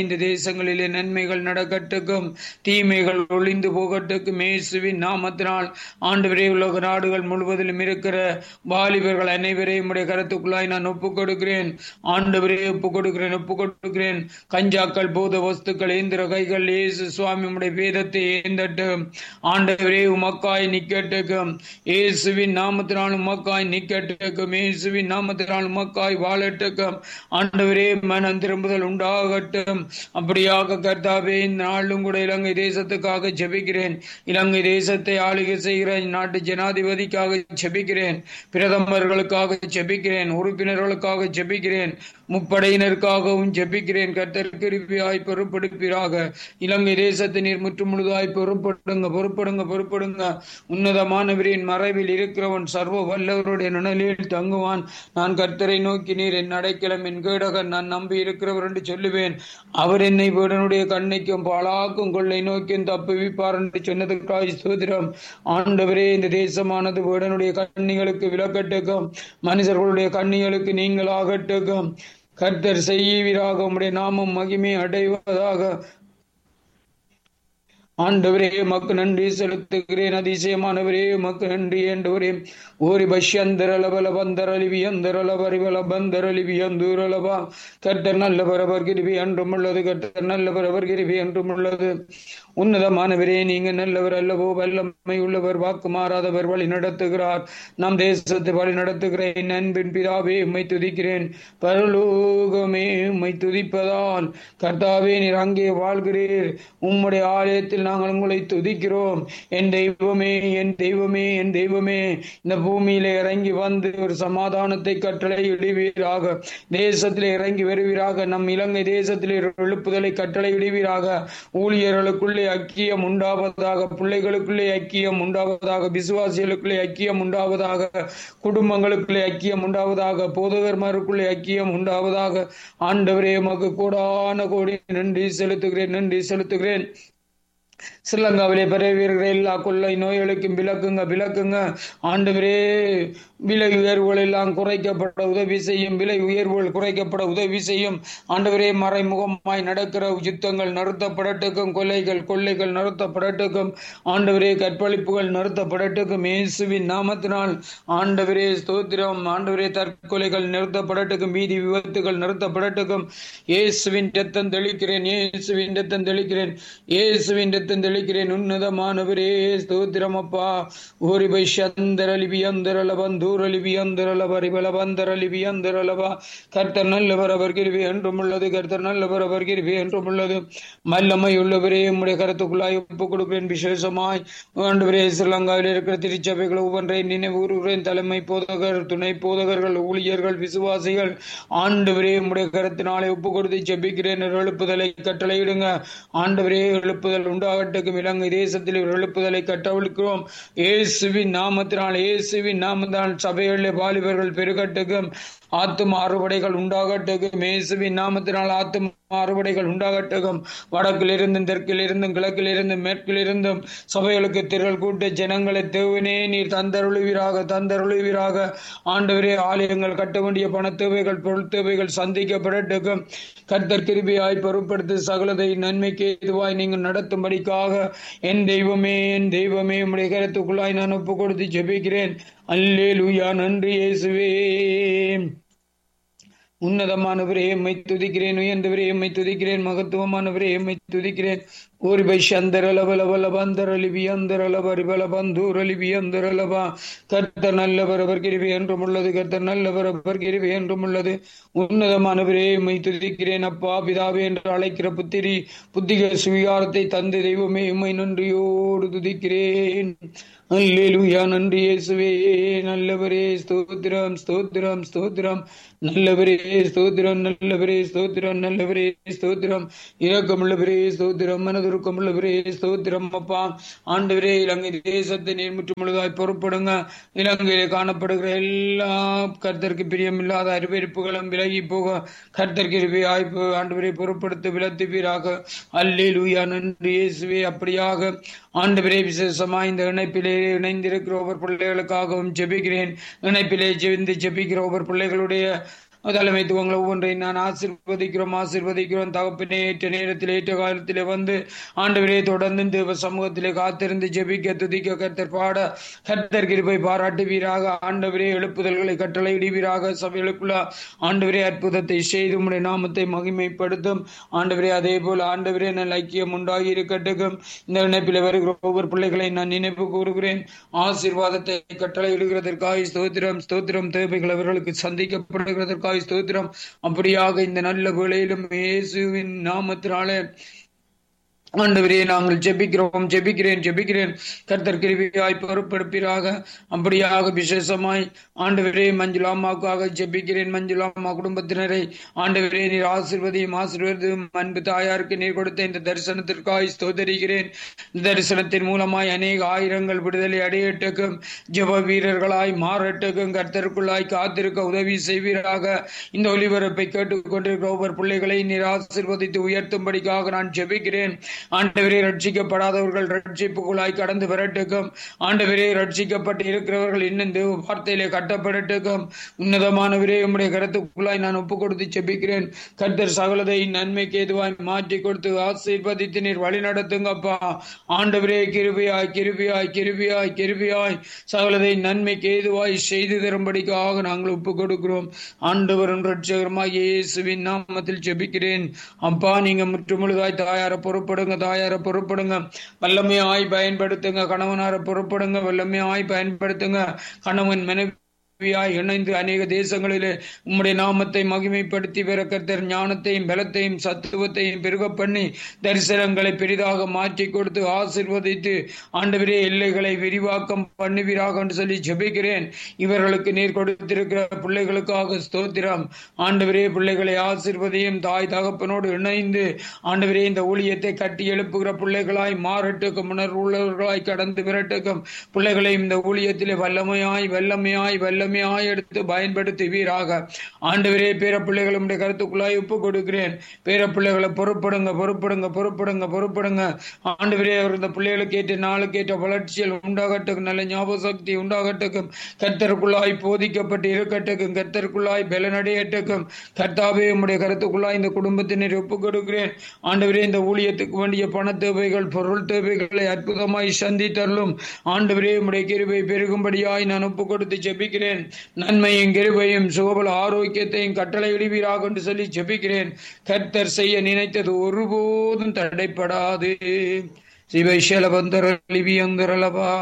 இந்த தேசங்களிலே நன்மைகள் நடக்கட்டுக்கும் தீமைகள் ஒளிந்து போகட்டுக்கும் இயேசுவின் நாமத்தினால் ஆண்டவரே உலக நாடுகள் முழுவதிலும் இருக்கிற வாலிபர்கள் அனைவரையும் உடைய கருத்துக்குள்ளாய் நான் ஒப்புக் கொடுக்கிறேன் ஆண்டவரே ஒப்புக் கொடுக்கிறேன் ஒப்புக் கொடுக்கிறேன் கஞ்சாக்கள் பூத வஸ்துக்கள் ஏந்திர கைகள் இயேசு சுவாமி உடைய வேதத்தை ஏந்தட்டும் ஆண்டவரே உமக்காய் நிக்கட்டுக்கும் இயேசுவின் நாமத்தினால் உமக்காய் நிக்கட்டுக்கும் இயேசுவின் நாமத்தினால் உமக்காய் வாழட்டுக்கும் ஆண்டவரே மனம் திரும்புதல் உண்டாகட்டும் அப்படியாக கர்த்தாவே இந்த நாளும் கூட இலங்கை தேசத்துக்காக ஜெபிக்கிறேன் இலங்கை தேசத்தை ஆளுகை செய்கிற நாட்டு ஜனாதிபதிக்காக ஜெபிக்கிறேன் பிரதமர்களுக்காக ஜெபிக்கிறேன் உறுப்பினர்களுக்காக ஜெபிக்கிறேன் முப்படையினருக்காகவும் ஜெபிக்கிறேன் கர்த்தர் கிருபியாய் பொறுப்படுப்பீராக இலங்கை தேசத்தை நீர் முற்று முழுதாய் பொறுப்படுங்க பொறுப்படுங்க பொறுப்படுங்க உன்னதமானவரின் மறைவில் இருக்கிறவன் சர்வ வல்லவருடைய நிழலில் தங்குவான் நான் கர்த்தரை நோக்கி நீர் என் அடைக்கலம் என் கேடகன் நான் நம்பி இருக்கிறவர் என்று சொல்லுவேன் அவர் என்னை வீடனுடைய கண்ணைக்கும் பாழாக்கும் கொள்ளை நோக்கியும் தப்புவிப்பார் என்று சொன்னதற்காக சோதிரம் ஆண்டவரே இந்த தேசமானது வீடனுடைய கண்ணிகளுக்கு விலக்கட்டுக்கும் மனுஷர்களுடைய கண்ணிகளுக்கு நீங்கள் ஆகட்டுக்கும் கர்த்தர் செய்வீராக உம்முடைய நாமம் மகிமை அடைவதாக ஆண்டவரே மக்கு நன்றி செலுத்துகிறேன் அதிசயமானவரே மக்கு நன்றி ஆண்டவரே ஓரி பஷ்யந்தரலபல பந்தரலிவி அந்தரலபரிவல பந்தரலிவி அந்தூரலபா கர்த்தர் நல்லவரவர் கிருபி என்றும் உள்ளது கர்த்தர் நல்லவரவர் கிருபி என்றும் உள்ளது உன்னதமானவரே நீங்க நல்லவர் அல்லவோ வல்லமை உள்ளவர் வாக்கு மாறாதவர் வழி நடத்துகிறார் நம் தேசத்தை வழி நடத்துகிற என் அன்பின் பிதாவே உம்மை துதிக்கிறேன் பரலோகமே உம்மை துதிப்பதால் கர்த்தாவே நீர் அங்கே வாழ்கிறீர் உம்முடைய ஆலயத்தில் நாங்கள் உங்களை துதிக்கிறோம் என் தெய்வமே என் தெய்வமே என் தெய்வமே இந்த பூமியில இறங்கி வந்து ஒரு சமாதானத்தை கட்டளை இடுவீராக தேசத்திலே இறங்கி வருவீராக நம் இலங்கை தேசத்திலே எழுப்புதலை கட்டளை இடுவீராக ஊழியர்களுக்குள்ளே ஐக்கியம் உண்டாவதாக பிள்ளைகளுக்குள்ளே ஐக்கியம் உண்டாவதாக விசுவாசிகளுக்குள்ளே ஐக்கியம் உண்டாவதாக குடும்பங்களுக்குள்ளே ஐக்கியம் உண்டாவதாக போதகர்மாருக்குள்ளே ஐக்கியம் உண்டாவதாக ஆண்டவரே உமக்கு கூடான கோடி நன்றி செலுத்துகிறேன் நன்றி செலுத்துகிறேன் ஸ்ரீலங்காவிலே பரவியிருக்கிற எல்லா கொள்ளை நோய்களுக்கும் விளக்குங்க விளக்குங்க ஆண்டவரே விலை உயர்வுகள் எல்லாம் குறைக்கப்பட உதவி செய்யும் விலை உயர்வுகள் குறைக்கப்பட உதவி செய்யும் ஆண்டவரே மறைமுகமாய் நடக்கிற யுத்தங்கள் நிறுத்தப்படட்டுக்கும் கொலைகள் கொள்ளைகள் நிறுத்தப்படட்டுக்கும் ஆண்டவரே கற்பழிப்புகள் நிறுத்தப்படட்டுக்கும் இயேசுவின் நாமத்தினால் ஆண்டவரே ஸ்தோத்திரம் ஆண்டவரே தற்கொலைகள் நிறுத்தப்படட்டுக்கும் வீதி விபத்துகள் நிறுத்தப்படட்டுக்கும் இயேசுவின் ரத்தம் தெளிக்கிறேன் இயேசுவின் ரத்தம் தெளிக்கிறேன் இயேசுவின் ரத்தம் தெளிக்கிறேன் உன்னதமானவரே ஸ்தோத்திரம் அப்பா ஓரி பை சந்தரலிபி அந்தரலபன் தூரலிபி அந்தரலபரிபல பந்தரலிபி அந்தரலபா கர்த்தர் நல்லவர் அவர் கிருவி என்றும் உள்ளது கர்த்தர் நல்லவர் அவர் கிருவி என்றும் உள்ளது மல்லமை உள்ளவரே உம்முடைய கருத்துக்குள்ளாய் ஒப்புக் கொடுக்கிறேன் விசேஷமாய் ஆண்டவரே ஸ்ரீலங்காவில் இருக்கிற திருச்சபைகள் ஒவ்வொன்றை நினைவுறுகிறேன் தலைமை போதகர் துணை போதகர்கள் ஊழியர்கள் விசுவாசிகள் ஆண்டவரே உம்முடைய கருத்தினாலே ஒப்புக் கொடுத்து ஜெபிக்கிறேன் எழுப்புதலை கட்டளையிடுங்க ஆண்டவரே எழுப்புதல் உண்டாகட்டுக்கும் இலங்கை தேசத்தில் எழுப்புதலை கட்டவிழ்க்கிறோம் இயேசுவின் நாமத்தினால் இயேசுவின் நாமத்தினால் சபைகளில் வாலிபர்கள் பெருகட்டுக்கும் ஆத்தும அறுவடைகள் உண்டாகட்டுக்கும் இயேசுவின் நாமத்தினால் ஆத்தும அறுவடைகள் உண்டாகட்டுக்கும் வடக்கிலிருந்தும் தெற்கிலிருந்தும் கிழக்கிலிருந்தும் மேற்கிலிருந்தும் சபைகளுக்கு திரள் கூட்ட ஜனங்களை தேவனே நீர் தந்தருளுவீராக தந்தருளுவீராக ஆண்டவரே ஆலயங்கள் கட்ட வேண்டிய பண தேவைகள் பொருள் தேவைகள் சந்திக்கப்படட்டுக்கும் கர்த்தர் கிருபியாய் பொருட்படுத்தி சகலதை நன்மைக்கு எதுவாய் நீங்கள் நடத்தும்படிக்காக என் தெய்வமே என் தெய்வமே உம்முடைய கருத்துக்குள்ளாய் நான் ஒப்பு கொடுத்து ஜெபிக்கிறேன் அல்லே லூயா நன்றி இயேசுவே உன்னதமானவரே எம்மை துதிக்கிறேன் உயர்ந்தவரே எம்மை துதிக்கிறேன் மகத்துவமானவரே எம்மை துதிக்கிறேன் ஓரி பை சந்தரலபலபல பந்தரலிபி அந்தரலபரிபல பந்தூரலிபி அந்தரலபா கர்த்தர் நல்லவர் அவர் கிருவி என்றும் உள்ளது கர்த்தர் நல்லவர் அவர் கிருவி என்றும் உள்ளது உன்னதமானவரே எம்மை துதிக்கிறேன் அப்பா பிதாவே என்று அழைக்கிற புத்திரி புத்திக சுவிகாரத்தை தந்த தெய்வமே எம்மை நன்றியோடு துதிக்கிறேன் அல்லேலூயா நன்றி இயேசுவே நல்லவரே ஸ்தோத்திரம் ஸ்தோத்திரம் ஸ்தோத்திரம் நல்லவரே ஸ்தோத்திரம் நல்லவரே ஸ்தோத்திரம் நல்லவரே ஸ்தோத்திரம் இரக்கமுள்ளவரே ஸ்தோத்திரம் மனதுருக்கமுள்ளவரே ஸ்தோத்திரம் அப்பா ஆண்டவரே இலங்கை தேசத்தை நீர் முற்று முழுதாய் பொறுப்படுங்க இலங்கையிலே காணப்படுகிற எல்லா கர்த்தருக்கு பிரியமில்லாத அறிவிப்புகளும் விலகி போக கர்த்தருக்கு ஆய்ப்பு ஆண்டவரை பொறுப்படுத்த விலத்துவீராக அல்லே லூயா நன்றி இயேசுவே அப்படியாக ஆண்டவரே விசேஷமாய் இந்த இணைப்பிலே இணைந்திருக்கிற ஒவ்வொரு பிள்ளைகளுக்காகவும் ஜெபிக்கிறேன் இணைப்பிலே ஜெபிந்து ஜெபிக்கிற ஒவ்வொரு பிள்ளைகளுடைய தலைமைத்துவங்களை ஒவ்வொன்றையும் நான் ஆசிர்வதிக்கிறோம் ஆசிர்வதிக்கிறோம் தகப்பினே ஏற்ற நேரத்தில் ஏற்ற காலத்திலே வந்து ஆண்டவரே தொடர்ந்து தேவ சமூகத்திலே காத்திருந்து ஜெபிக்க துதிக்க கர்த்தர் பாட கர்த்தர் கிருபை பாராட்டுவீராக ஆண்டவரே எழுப்புதல்களை கட்டளையிடுவீராக சபைகளுக்குள்ள ஆண்டவரே அற்புதத்தை செய்து உம்முடைய நாமத்தை மகிமைப்படுத்தும் ஆண்டவரே அதே போல ஆண்டவரே நல்ல ஐக்கியம் உண்டாகி இருக்கட்டும் இந்த இணைப்பில் வருகிற ஒவ்வொரு பிள்ளைகளை நான் நினைவு கூறுகிறேன் ஆசீர்வாதத்தை கட்டளையிடுகிறதற்காக ஸ்தோத்திரம் ஸ்தோத்திரம் தேவைகள் அவர்களுக்கு சந்திக்கப்படுகிறதற்காக ஸ்தோத்திரம் அப்படியாக இந்த நல்ல வேளையிலும் இயேசுவின் நாமத்தினாலே ஆண்டவரே நாங்கள் ஜெபிக்கிறோம் ஜெபிக்கிறேன் ஜெபிக்கிறேன் கர்த்தர் கிருபியாய் பொறுப்பெடுப்பீராக அப்படியாக விசேஷமாய் ஆண்டவரே மஞ்சுளாமாவுக்காக ஜெபிக்கிறேன் மஞ்சுளாமா குடும்பத்தினரை ஆண்டவரே நீர் ஆசிர்வதியும் ஆசீர்வதும் அன்பு தாயாருக்கு நீர் கொடுத்த இந்த தரிசனத்திற்காய் ஸ்தோதரிக்கிறேன் இந்த தரிசனத்தின் மூலமாய் அநேக ஆயிரங்கள் விடுதலை அடையட்டுக்கும் ஜெப வீரர்களாய் மாறட்டுக்கும் கர்த்தருக்குள்ளாய் காத்திருக்க உதவி செய்வீராக இந்த ஒளிபரப்பை கேட்டுக்கொண்டிருக்கிற ஒவ்வொரு பிள்ளைகளை நீர் ஆசிர்வதித்து உயர்த்தும்படிக்காக நான் ஜெபிக்கிறேன் ஆண்டவரே ரட்சிக்கப்படாதவர்கள் ரட்சிப்புக்குள்ளாய் கடந்து வரட்டுக்கும் ஆண்டவரே ரட்சிக்கப்பட்டு இருக்கிறவர்கள் இன்னும் தேவ வார்த்தையிலே கட்டப்படட்டுக்கும் உன்னதமானவரே உம்முடைய கருத்துக்குள்ளாய் நான் ஒப்பு கொடுத்து செபிக்கிறேன் கர்த்தர் சகலதை நன்மைக்கு ஏதுவாய் மாற்றி கொடுத்து ஆசீர்வதித்து நீர் வழி நடத்துங்கப்பா ஆண்டவரே கிருபியாய் கிருபியாய் கிருபியாய் கிருபியாய் சகலதை நன்மைக்கு ஏதுவாய் செய்து தரும்படிக்காக நாங்கள் ஒப்பு கொடுக்கிறோம் ஆண்டவரும் ரட்சகரமாய் இயேசுவின் நாமத்தில் ஜெபிக்கிறேன் அப்பா நீங்க முற்றுமுழுதாய் தாயார பொறுப்படுங்க தாயார பொறுப்படுங்க வல்லமையாய் பயன்படுத்துங்க கணவனார பொறுப்படுங்க வல்லமையாய் பயன்படுத்துங்க கணவன் மனைவி ஆவியாய் இணைந்து அநேக தேசங்களிலே உம்முடைய நாமத்தை மகிமைப்படுத்தி வர கர்த்தர் ஞானத்தையும் பலத்தையும் சத்துவத்தையும் பெருக பண்ணி தரிசனங்களை பெரிதாக மாற்றி கொடுத்து ஆசிர்வதித்து ஆண்டவரே எல்லைகளை விரிவாக்கம் பண்ணுவீராக என்று சொல்லி ஜெபிக்கிறேன் இவர்களுக்கு நீர் கொடுத்திருக்கிற பிள்ளைகளுக்காக ஸ்தோத்திரம் ஆண்டவரே பிள்ளைகளை ஆசிர்வதியும் தாய் தகப்பனோடு இணைந்து ஆண்டவரே இந்த ஊழியத்தை கட்டி எழுப்புகிற பிள்ளைகளாய் மாறட்டுக்கும் உணர்வுள்ளவர்களாய் கடந்து விரட்டுக்கும் பிள்ளைகளை இந்த ஊழியத்திலே வல்லமையாய் வல்லமையாய் வல்லமை வல்லமையாய் எடுத்து பயன்படுத்துவீராக ஆண்டவரே பேர பிள்ளைகளுடைய கருத்துக்குள்ளாய் ஒப்பு கொடுக்கிறேன் பேர பிள்ளைகளை பொறுப்படுங்க பொறுப்படுங்க பொறுப்படுங்க பொறுப்படுங்க ஆண்டவரே அவர் இந்த பிள்ளைகளுக்கு ஏற்ற நாளுக்கு ஏற்ற வளர்ச்சியில் உண்டாகட்டும் நல்ல ஞாபக சக்தி உண்டாகட்டும் கர்த்தருக்குள்ளாய் போதிக்கப்பட்டு இருக்கட்டும் கர்த்தருக்குள்ளாய் பலனடையட்டுக்கும் கர்த்தாவே உம்முடைய கருத்துக்குள்ளாய் இந்த குடும்பத்தினர் ஒப்பு கொடுக்கிறேன் ஆண்டவரே இந்த ஊழியத்துக்கு வேண்டிய பண தேவைகள் பொருள் தேவைகளை அற்புதமாய் சந்தித்தருளும் ஆண்டவரே உம்முடைய கிருபை பெருகும்படியாய் நான் ஒப்பு கொடுத்து ஜெபிக்கிறேன் நன்மையும் கிருபையும் சுகபல ஆரோக்கியத்தையும் கட்டளை இடுவீராக என்று சொல்லி ஜெபிக்கிறேன் கர்த்தர் செய்ய நினைத்தது ஒருபோதும் தடைப்படாது சிவைஷலபந்தரலிவியந்தரலபா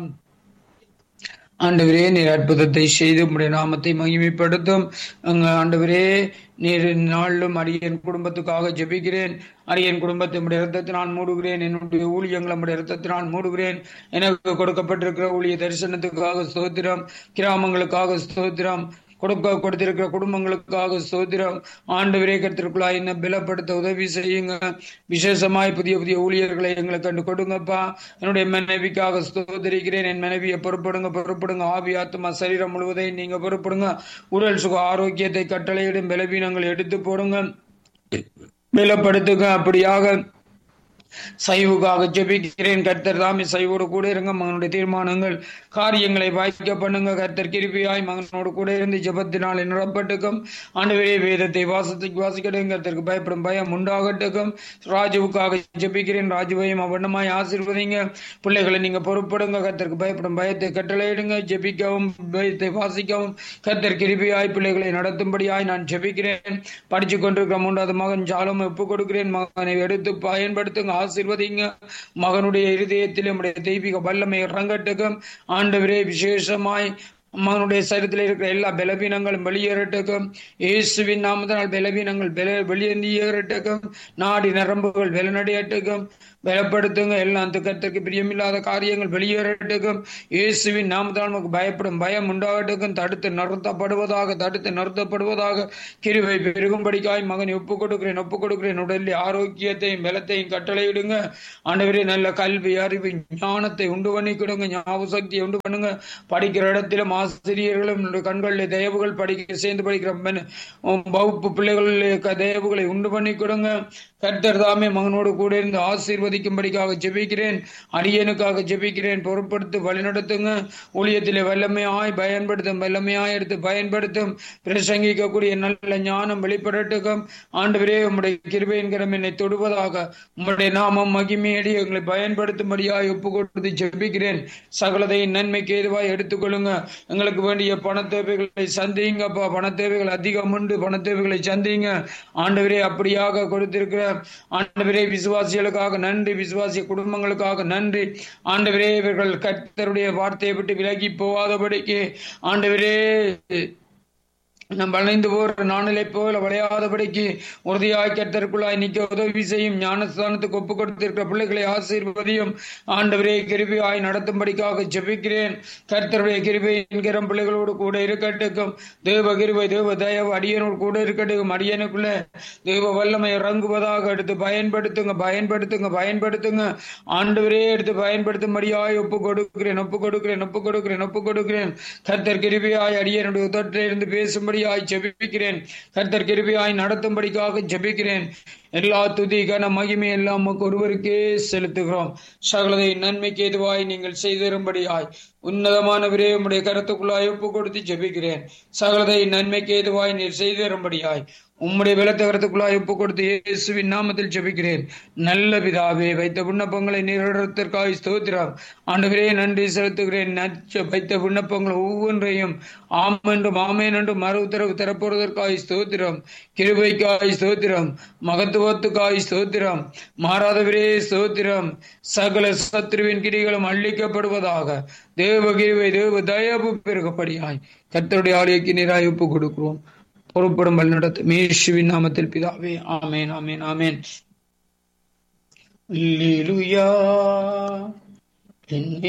ஆண்டவரே நீர் அற்புதத்தை செய்து உம்முடைய நாமத்தை மகிமைப்படுத்தும் அங்க ஆண்டவரே நீர் நாளிலும் அடியன் குடும்பத்துக்காக ஜெபிக்கிறேன் அடியன் குடும்பத்தை உடைய ரத்தத்தினால் மூடுகிறேன் என்னுடைய ஊழியங்களை உடைய ரத்தத்தினால் மூடுகிறேன் எனக்கு கொடுக்கப்பட்டிருக்கிற ஊழிய தரிசனத்துக்காக ஸ்தோத்திரம் கிராமங்களுக்காக ஸ்தோத்திரம் கொடுக்க கொடுத்திருக்கிற குடும்பங்களுக்காக சோதிரம் ஆண்டு விரேகத்திற்குள்ளாய் என்ன பலப்படுத்த உதவி செய்யுங்க விசேஷமாய் புதிய புதிய ஊழியர்களை எங்களுக்கு கண்டு கொடுங்கப்பா என்னுடைய மனைவிக்காக சோதரிக்கிறேன் என் மனைவியை பொறுப்படுங்க பொறுப்படுங்க ஆவி ஆத்மா சரீரம் முழுவதையும் நீங்க பொறுப்படுங்க உடல் சுக ஆரோக்கியத்தை கட்டளையிடும் பலவீனங்கள் எடுத்து போடுங்க பலப்படுத்துங்க அப்படியாக சைவுக்காக ஜெபிக்கிறேன் கர்த்தர் தாமே சைவோடு கூட இருங்க மகனுடைய தீர்மானங்கள் காரியங்களை வாய்க்க பண்ணுங்க கர்த்தர் கிருபியாய் மகனோடு கூட இருந்து ஜெபத்தினால் நிரப்பட்டுக்கும் ஆண்டவரே வேதத்தை வாசத்துக்கு வாசிக்கட்டும் கர்த்தருக்கு பயப்படும் பயம் உண்டாகட்டுக்கும் ராஜுவுக்காக ஜெபிக்கிறேன் ராஜுவையும் அவண்ணமாய் ஆசீர்வதிங்க பிள்ளைகளை நீங்க பொறுப்படுங்க கர்த்தருக்கு பயப்படும் பயத்தை கட்டளையிடுங்க ஜெபிக்கவும் பயத்தை வாசிக்கவும் கர்த்தர் கிருபியாய் பிள்ளைகளை நடத்தும்படியாய் நான் ஜெபிக்கிறேன் படிச்சு கொண்டிருக்கிற மூன்றாவது மகன் ஜாலம் ஒப்பு கொடுக்கிறேன் மகனை எடுத்து பயன்படுத்துங்க ஆசீர்வதிங்க மகனுடைய இருதயத்தில் நம்முடைய தெய்வீக வல்லமை இறங்கட்டுக்கும் ஆண்டவரே விசேஷமாய் மகனுடைய சரீரத்தில் இருக்கிற எல்லா பலவீனங்களும் வெளியேறட்டுக்கும் இயேசுவின் நாமத்தினால் பலவீனங்கள் பல வெளியேறட்டுக்கும் நாடி நரம்புகள் வெளிநடையட்டுக்கும் பலப்படுத்துங்க எல்லாம் துக்கத்திற்கு பிரியமில்லாத காரியங்கள் வெளியேறட்டுக்கும் இயேசுவின் நாமத்தால் நமக்கு பயப்படும் பயம் உண்டாகட்டுக்கும் தடுத்து நிறுத்தப்படுவதாக தடுத்து நிறுத்தப்படுவதாக கிருவை பெருகும்படிக்காய் மகன் ஒப்பு கொடுக்கிறேன் ஒப்பு கொடுக்கிறேன் உடலில் ஆரோக்கியத்தையும் பலத்தையும் கட்டளையிடுங்க ஆண்டவரே நல்ல கல்வி அறிவு ஞானத்தை உண்டு பண்ணி கொடுங்க ஞாபக சக்தியை உண்டு பண்ணுங்க படிக்கிற இடத்திலும் ஆசிரியர்களும் உன்னுடைய கண்களில் தயவுகள் படிக்க சேர்ந்து படிக்கிற மென்- உம் வகுப்பு பிள்ளைகளில் க- தயவுகளை உண்டு பண்ணி கொடுங்க கர்த்தர் தாமே மகனோடு கூட இருந்து ஆசீர்வதிக்கும்படிக்காக ஜெபிக்கிறேன் அடியனுக்காக ஜெபிக்கிறேன் பொறுப்படுத்து வழிநடத்துங்க ஊழியத்திலே வல்லமையாய் பயன்படுத்தும் வல்லமையாய் எடுத்து பயன்படுத்தும் பிரசங்கிக்கக்கூடிய நல்ல ஞானம் வெளிப்படட்டுக்கும் ஆண்டவரே உம்முடைய கிருபையின் என்னை தொடுவதாக உம்முடைய நாமம் மகிமையடி எங்களை பயன்படுத்தும்படியாய் ஒப்பு கொடுத்து ஜெபிக்கிறேன் சகலதை நன்மைக்கு ஏதுவாய் எடுத்துக்கொள்ளுங்க எங்களுக்கு வேண்டிய பண தேவைகளை சந்திங்கப்பா பண தேவைகள் அதிகம் உண்டு பண தேவைகளை சந்திங்க ஆண்டவரே அப்படியாக கொடுத்திருக்கிற ஆண்டவரே விசுவாசிகளுக்காக நன்றி விசுவாசிய குடும்பங்களுக்காக நன்றி ஆண்டவரே இவர்கள் கர்த்தருடைய வார்த்தையை விட்டு விலகி போகாதபடிக்கு ஆண்டவரே நம் வளைந்து போற நானிலை போல விளையாதபடிக்கு உறுதியாய் கர்த்தருக்குள்ளாய் நிக்க உதவி செய்யும் ஞானஸ்தானத்துக்கு ஒப்பு கொடுத்திருக்கிற பிள்ளைகளை ஆசீர்வதியும் ஆண்டவரே கிருபியாய் நடத்தும்படிக்காக ஜெபிக்கிறேன் கர்த்தருடைய கிருபை என்கிற பிள்ளைகளோடு கூட இருக்கட்டும் தேவ கிருபை தேவ தயவு அடியனோடு கூட இருக்கட்டும் அடியனுக்குள்ள தேவ வல்லமை இறங்குவதாக எடுத்து பயன்படுத்துங்க பயன்படுத்துங்க பயன்படுத்துங்க ஆண்டவரே எடுத்து பயன்படுத்தும்படியாய் ஒப்பு கொடுக்கிறேன் ஒப்பு கொடுக்கிறேன் ஒப்பு கொடுக்கிறேன் ஒப்பு கொடுக்கிறேன் கர்த்தர் கிருபியாய் அடியனுடைய உதட்டில் இருந்து பேசும்படியாய் ஜெபிக்கிறேன் கர்த்தர் கிருபியாய் நடத்தும்படிக்காக ஜெபிக்கிறேன் எல்லா துதி கன மகிமை எல்லாம் உமக்கு ஒருவருக்கே செலுத்துகிறோம் சகலதை நன்மைக்கு ஏதுவாய் நீங்கள் செய்திரும்படியாய் உன்னதமானவரே உம்முடைய கருத்துக்குள்ளாய் ஒப்பு கொடுத்து ஜெபிக்கிறேன் சகலதை நன்மைக்கு ஏதுவாய் நீர் செய்திரும்படியாய் உம்முடைய விளத்தகரத்துக்குள்ளாய் ஒப்பு கொடுத்து இயேசுவின் நாமத்தில் ஜெபிக்கிறேன் நல்ல பிதாவே வைத்த விண்ணப்பங்களை நிறைவேற்றத்திற்காக ஸ்தோத்திரம் ஆண்டவரே நன்றி செலுத்துகிறேன் நச்ச வைத்த விண்ணப்பங்கள் ஒவ்வொன்றையும் ஆம் என்றும் ஆமேன் என்றும் மறு உத்தரவு தரப்போவதற்காய் ஸ்தோத்திரம் கிருபைக்காய் ஸ்தோத்திரம் மகத்துவத்துக்காய் ஸ்தோத்திரம் மாறாதவரே ஸ்தோத்திரம் சகல சத்ருவின் கிரிகளும் அழிக்கப்படுவதாக தேவ கிருபை தேவ தயவு பெருகப்படியாய் கர்த்தருடைய ஆலயக்கு நீராய் ஒப்பு கொடுக்கிறோம் பொறுப்படும் வழிநடத்தும் இயேசுவின் நாமத்தில் பிதாவே ஆமேன் ஆமேன் ஆமேன் அல்லேலூயா என்னை